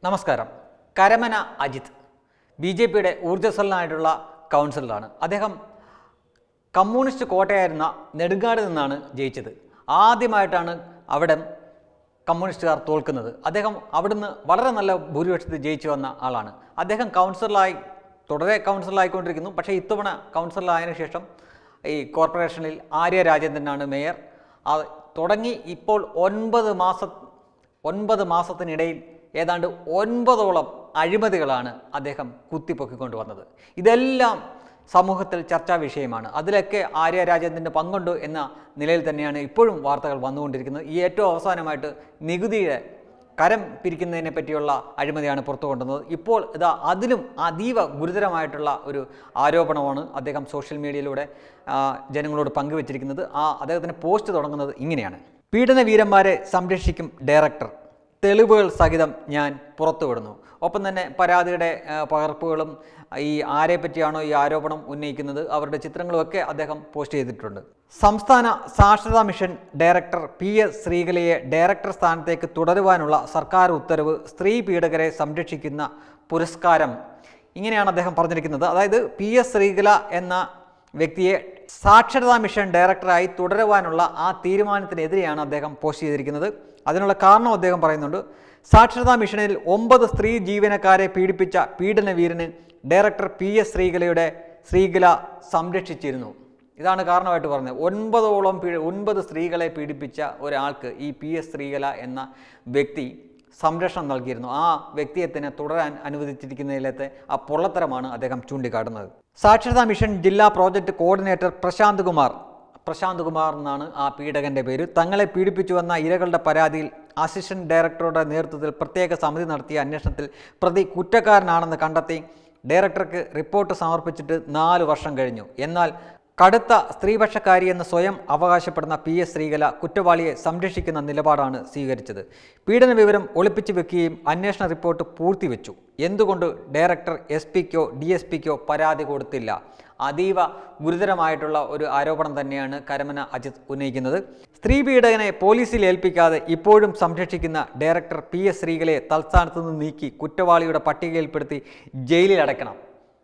നമസ്കാരം Karamana Ajith B J പിയുടെ ഊർജ്ജസ്വലനായിട്ടുള്ള കൗൺസിലറാണ് അദ്ദേഹം കമ്മ്യൂണിസ്റ്റ് കോട്ടയായിരുന്ന നെടുങ്കാട് നിന്നാണ് ജയിച്ചത് ആദ്യമായിട്ടാണ് അവിടെ കമ്മ്യൂണിസ്റ്റുകാർ തോൽക്കുന്നത് അദ്ദേഹം അവിടുന്ന് വളരെ നല്ല ഭൂരിപക്ഷത്തിൽ ജയിച്ചു വന്ന ആളാണ് അദ്ദേഹം കൗൺസിലറായി തുടരെ കൗൺസിലറായിക്കൊണ്ടിരിക്കുന്നു പക്ഷേ ഇത്തവണ കൗൺസിലറായതിനു ശേഷം ഈ കോർപ്പറേഷനിൽ ആര്യ രാജേന്ദ്രനാണ് മേയർ ആ തുടങ്ങി ഇപ്പോൾ ഒൻപത് മാസം ഒൻപത് മാസത്തിനിടയിൽ ഏതാണ്ട് ഒൻപതോളം അഴിമതികളാണ് അദ്ദേഹം കുത്തിപ്പൊക്കിക്കൊണ്ട് വന്നത് ഇതെല്ലാം സമൂഹത്തിൽ ചർച്ചാ വിഷയമാണ് അതിലൊക്കെ ആര്യ രാജേന്ദ്രൻ്റെ പങ്കുണ്ട് എന്ന നിലയിൽ തന്നെയാണ് ഇപ്പോഴും വാർത്തകൾ വന്നുകൊണ്ടിരിക്കുന്നത് ഈ ഏറ്റവും അവസാനമായിട്ട് നികുതിയുടെ കരം പിരിക്കുന്നതിനെ പറ്റിയുള്ള അഴിമതിയാണ് പുറത്തു കൊണ്ടുവന്നത് ഇപ്പോൾ ഇതാ അതിലും അതീവ ഗുരുതരമായിട്ടുള്ള ഒരു ആരോപണമാണ് അദ്ദേഹം സോഷ്യൽ മീഡിയയിലൂടെ ആ, ജനങ്ങളോട് പങ്കുവച്ചിരിക്കുന്നത് ആ അദ്ദേഹത്തിൻ്റെ പോസ്റ്റ് തുടങ്ങുന്നത് ഇങ്ങനെയാണ് പീഡന വീരന്മാരെ സംരക്ഷിക്കും ഡയറക്ടർ തെളിവുകൾ സഹിതം ഞാൻ പുറത്തുവിടുന്നു ഒപ്പം തന്നെ പരാതിയുടെ ആ, പകർപ്പുകളും ഈ ആരെ പറ്റിയാണോ ഈ ആരോപണം ഉന്നയിക്കുന്നത് അവരുടെ ചിത്രങ്ങളുമൊക്കെ അദ്ദേഹം പോസ്റ്റ് ചെയ്തിട്ടുണ്ട് സംസ്ഥാന സാക്ഷരതാ മിഷൻ ഡയറക്ടർ പി എസ് ശ്രീകലയെ ഡയറക്ടർ സ്ഥാനത്തേക്ക് തുടരുവാനുള്ള സർക്കാർ ഉത്തരവ് സ്ത്രീ പീഡകരെ സംരക്ഷിക്കുന്ന പുരസ്കാരം ഇങ്ങനെയാണ് അദ്ദേഹം പറഞ്ഞിരിക്കുന്നത് അതായത് പി എസ് ശ്രീകല എന്ന വ്യക്തിയെ സാക്ഷരതാ മിഷൻ ഡയറക്ടറായി തുടരുവാനുള്ള ആ തീരുമാനത്തിനെതിരെയാണ് അദ്ദേഹം പോസ്റ്റ് ചെയ്തിരിക്കുന്നത് അതിനുള്ള കാരണം അദ്ദേഹം പറയുന്നുണ്ട് സാക്ഷരതാ മിഷനിൽ ഒമ്പത് സ്ത്രീ ജീവനക്കാരെ പീഡിപ്പിച്ച പീഡനവീരന് ഡയറക്ടർ പി എസ് ശ്രീകലയുടെ ശ്രീകല സംരക്ഷിച്ചിരുന്നു ഇതാണ് കാരണമായിട്ട് പറഞ്ഞത് ഒൻപതോളം പീ ഒൻപത് സ്ത്രീകളെ പീഡിപ്പിച്ച ഒരാൾക്ക് ഈ പി എസ് ശ്രീകല എന്ന വ്യക്തി സംരക്ഷണം നൽകിയിരുന്നു ആ വ്യക്തിയെ തന്നെ തുടരാൻ അനുവദിച്ചിരിക്കുന്നതിലത്തെ ആ പൊള്ളത്തരമാണ് അദ്ദേഹം ചൂണ്ടിക്കാട്ടുന്നത് സാക്ഷരതാ മിഷൻ ജില്ലാ പ്രോജക്റ്റ് കോർഡിനേറ്റർ പ്രശാന്ത് കുമാർ പ്രശാന്ത് കുമാർ എന്നാണ് ആ പീഡകന്റെ പേര് തങ്ങളെ പീഡിപ്പിച്ചുവെന്ന ഇരകളുടെ പരാതിയിൽ അസിസ്റ്റന്റ് ഡയറക്ടറുടെ നേതൃത്വത്തിൽ പ്രത്യേക സമിതി നടത്തിയ അന്വേഷണത്തിൽ പ്രതി കുറ്റക്കാരനാണെന്ന് കണ്ടെത്തി ഡയറക്ടർക്ക് റിപ്പോർട്ട് സമർപ്പിച്ചിട്ട് നാല് വർഷം കഴിഞ്ഞു എന്നാൽ കടുത്ത സ്ത്രീപക്ഷക്കാരി എന്ന് സ്വയം അവകാശപ്പെടുന്ന പി എസ് ശ്രീകല കുറ്റവാളിയെ സംരക്ഷിക്കുന്ന നിലപാടാണ് സ്വീകരിച്ചത് പീഡന വിവരം ഒളിപ്പിച്ചു വെക്കുകയും അന്വേഷണ റിപ്പോർട്ട് പൂർത്തിവെച്ചു എന്തുകൊണ്ട് ഡയറക്ടർ എസ് പിക്കോ ഡി എസ് പിക്കോ പരാതി കൊടുത്തില്ല അതീവ ഗുരുതരമായിട്ടുള്ള ഒരു ആരോപണം തന്നെയാണ് കരമന അജിത് ഉന്നയിക്കുന്നത് സ്ത്രീ പീഡകനെ പോലീസിൽ ഏൽപ്പിക്കാതെ ഇപ്പോഴും സംരക്ഷിക്കുന്ന ഡയറക്ടർ പി എസ് ശ്രീകലയെ തൽസ്ഥാനത്ത് നിന്ന് നീക്കി കുറ്റവാളിയുടെ പട്ടികയിൽപ്പെടുത്തി ജയിലിൽ അടയ്ക്കണം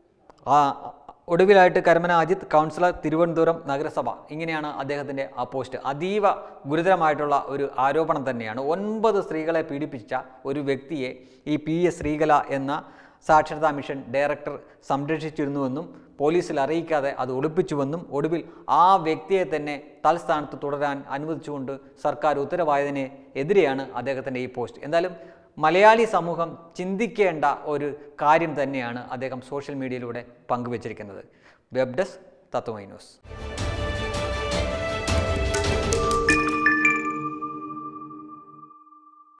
ആ ഒടുവിലായിട്ട് കരമന അജിത് കൗൺസിലർ തിരുവനന്തപുരം നഗരസഭ ഇങ്ങനെയാണ് അദ്ദേഹത്തിൻ്റെ ആ പോസ്റ്റ് അതീവ ഗുരുതരമായിട്ടുള്ള ഒരു ആരോപണം തന്നെയാണ് ഒൻപത് സ്ത്രീകളെ പീഡിപ്പിച്ച ഒരു വ്യക്തിയെ ഈ പി എസ് ശ്രീകല എന്ന സാക്ഷരതാ മിഷൻ ഡയറക്ടർ സംരക്ഷിച്ചിരുന്നുവെന്നും പോലീസിൽ അറിയിക്കാതെ അത് ഒളിപ്പിച്ചുവെന്നും ഒടുവിൽ ആ വ്യക്തിയെ തന്നെ തൽസ്ഥാനത്ത് തുടരാൻ അനുവദിച്ചുകൊണ്ട് സർക്കാർ ഉത്തരവായതിനെ എതിരെയാണ് അദ്ദേഹത്തിൻ്റെ ഈ പോസ്റ്റ് എന്തായാലും മലയാളി സമൂഹം ചിന്തിക്കേണ്ട ഒരു കാര്യം തന്നെയാണ് അദ്ദേഹം സോഷ്യൽ മീഡിയയിലൂടെ പങ്കുവച്ചിരിക്കുന്നത് വെബ് ഡെസ്ക് തത്വമൈ ന്യൂസ്